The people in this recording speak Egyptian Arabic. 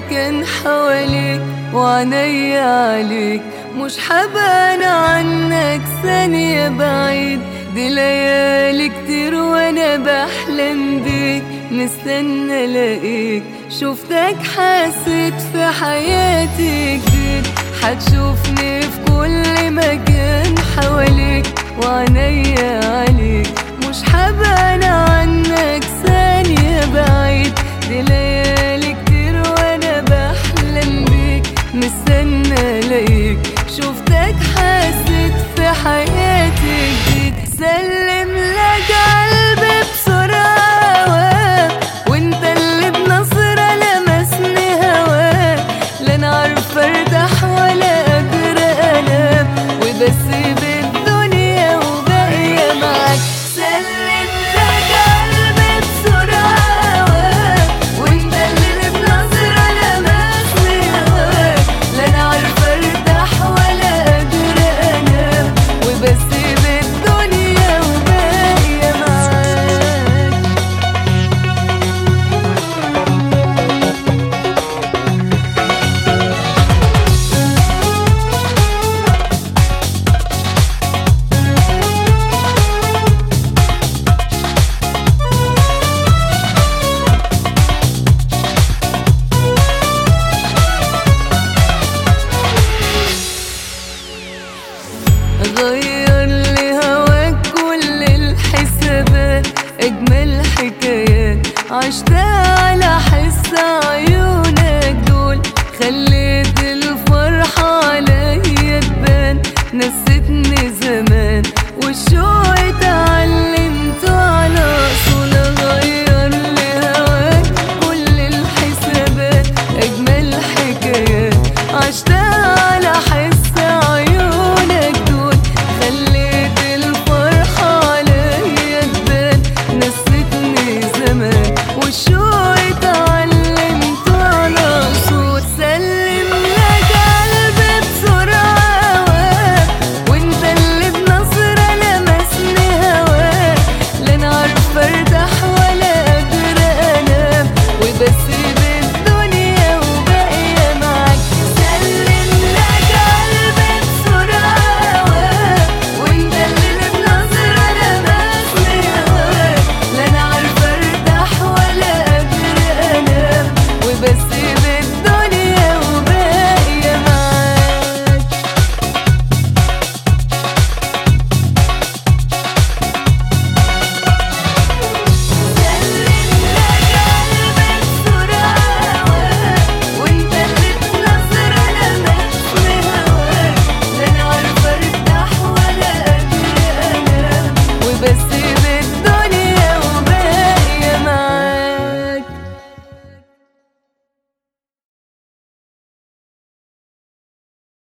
مكان حواليك وعنيا عليك مش حبان عنك ثانية بعيد دي ليالي كتير وانا بحلم بيك مستنى الاقيك شفتك حسيت في حياتي جديد هتشوفني في كل مكان حواليك وعنيا عليك مش حبان عنك ثانية بعيد دي ليالي كتير وانا بحلم بيك مستنى الاقيك شفتك حسيت في حياتي جديد سلم لك قلبي بسرعة وانت اللي بنظرة لمسني هواك لا انا عارفة ارتاح ولا قادرة انام وبسيب الدنيا وباقية معاك سلم لك قلبي بسرعة وانت اللي بنظرة لمسني هواك لا انا عارفة ارتاح ولا قادرة انام وبسيب الدنيا وباقية معاك غير لي هواك كل الحسابات اجمل حكايات عشتها على حس عيونك دول خليت الفرحة عليا تبان نسيتني زمان والشوق اتعلمته على اصول غير لي هواك كل الحسابات اجمل حكايات عشتها